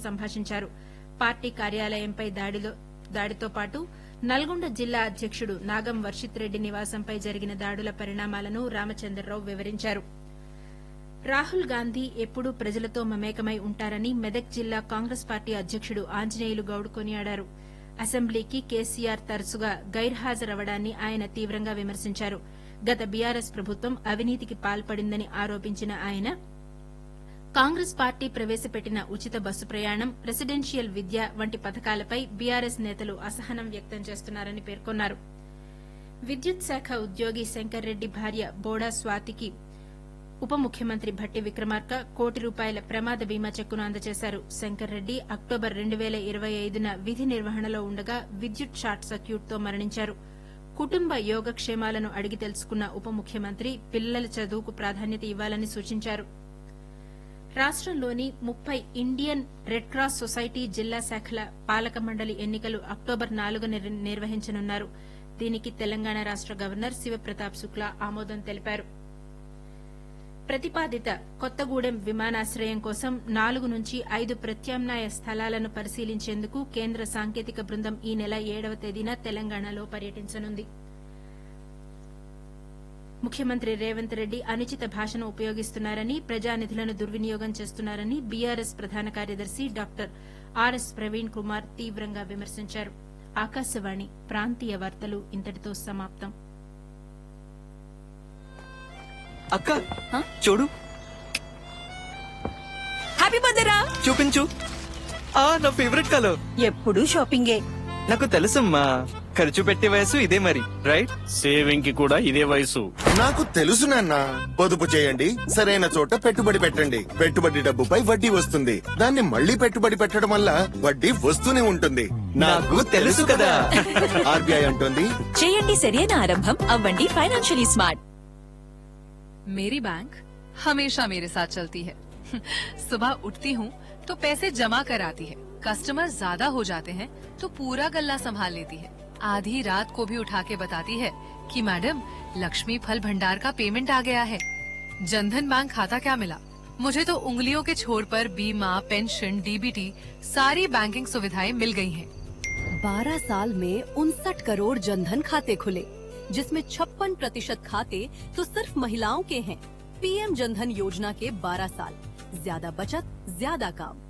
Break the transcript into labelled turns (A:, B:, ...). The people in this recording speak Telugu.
A: సంభాషించారు పార్టీ కార్యాలయంపై దాడిలో దాడితో పాటు నల్గొండ జిల్లా అధ్యకుడు నాగం వర్షిత్ రెడ్డి నివాసంపై జరిగిన దాడుల పరిణామాలను రామచంద్రరావు వివరించారు రాహుల్ గాంధీ ఎప్పుడూ ప్రజలతో మమేకమై ఉంటారని మెదక్ జిల్లా కాంగ్రెస్ పార్టీ అధ్యకుడు ఆంజనేయులు గౌడ్ కొనియాడారు అసెంబ్లీకి కేసీఆర్ తరచుగా గైర్హాజరవడాన్ని ఆయన తీవ్రంగా విమర్శించారు గత బీఆర్ఎస్ ప్రభుత్వం అవినీతికి పాల్పడిందని ఆరోపించిన ఆయన కాంగ్రెస్ పార్టీ ప్రవేశపెట్టిన ఉచిత బస్సు ప్రయాణం రెసిడెన్షియల్ విద్య వంటి పథకాలపై బీఆర్ఎస్ నేతలు అసహనం వ్యక్తం చేస్తున్నారని పేర్కొన్నారు విద్యుత్ శాఖ ఉద్యోగి శంకర్రెడ్డి భార్య బోడా స్వాతికి ఉప ముఖ్యమంత్రి భట్టి విక్రమార్క కోటి రూపాయల ప్రమాద బీమా చెక్కును అందజేశారు శంకర్రెడ్డి అక్టోబర్ రెండు వేల ఇరవై ఐదున విధి నిర్వహణలో ఉండగా విద్యుత్ షార్ట్ సర్క్యూట్తో మరణించారు కుటుంబ యోగక్షేమాలను అడిగి తెలుసుకున్న ఉప ముఖ్యమంత్రి పిల్లల చదువుకు ప్రాధాన్యత ఇవ్వాలని సూచించారు రాష్టంలోని ముప్పై ఇండియన్ రెడ్ క్రాస్ సొసైటీ జిల్లా శాఖల పాలక మండలి ఎన్నికలు అక్టోబర్ నాలుగున నిర్వహించనున్నారు దీనికి తెలంగాణ రాష్ట గవర్నర్ శివప్రతాప్ శుక్లా ఆమోదం తెలిపారు ప్రతిపాదిత కొత్తగూడెం విమానాశ్రయం కోసం నాలుగు నుంచి ఐదు ప్రత్యామ్నాయ స్థలాలను పరిశీలించేందుకు కేంద్ర సాంకేతిక బృందం ఈ నెల ఏడవ తేదీన తెలంగాణలో పర్యటించనుంది ముఖ్యమంత్రి రేవంత్ రెడ్డి అనుచిత భాషను ఉపయోగిస్తున్నారని ప్రజానిధులను దుర్వినియోగం చేస్తున్నారని బీఆర్ఎస్ ప్రధాన కార్యదర్శి డాక్టర్ ఆర్ఎస్ ప్రవీణ్ కుమార్ తీవ్రంగా విమర్శించారు ఆకాశవాణి ప్రాంతీయ వార్తలు ఇంతటితో సమాప్తం
B: అక్క చూడు
C: హ్యాపీ బర్త్డే రా
B: చూపించు ఆ నా ఫేవరెట్ కలర్
C: ఎప్పుడు షాపింగే
B: నాకు తెలుసమ్మా ఖర్చు పెట్టే వయసు ఇదే మరి రైట్
D: సేవింగ్ కి కూడా ఇదే వయసు
E: నాకు తెలుసు నాన్న పొదుపు చేయండి సరైన చోట పెట్టుబడి పెట్టండి పెట్టుబడి డబ్బుపై వడ్డీ వస్తుంది దాన్ని మళ్ళీ పెట్టుబడి పెట్టడం వల్ల వడ్డీ వస్తూనే ఉంటుంది
B: నాకు తెలుసు కదా
E: ఆర్బీఐ అంటుంది
C: చేయండి సరైన ఆరంభం అవ్వండి ఫైనాన్షియలీ స్మార్ట్
F: मेरी बैंक हमेशा मेरे साथ चलती है सुबह उठती हूँ तो पैसे जमा कर आती है कस्टमर ज्यादा हो जाते हैं तो पूरा गल्ला संभाल लेती है आधी रात को भी उठा के बताती है कि मैडम लक्ष्मी फल भंडार का पेमेंट आ गया है जनधन बैंक खाता क्या मिला मुझे तो उंगलियों के छोर पर बीमा पेंशन डीबीटी सारी बैंकिंग सुविधाएं मिल गई हैं।
G: 12 साल में उनसठ करोड़ जनधन खाते खुले जिसमें छप्पन प्रतिशत खाते तो सिर्फ महिलाओं के हैं पीएम जनधन योजना के 12 साल ज्यादा बचत ज्यादा काम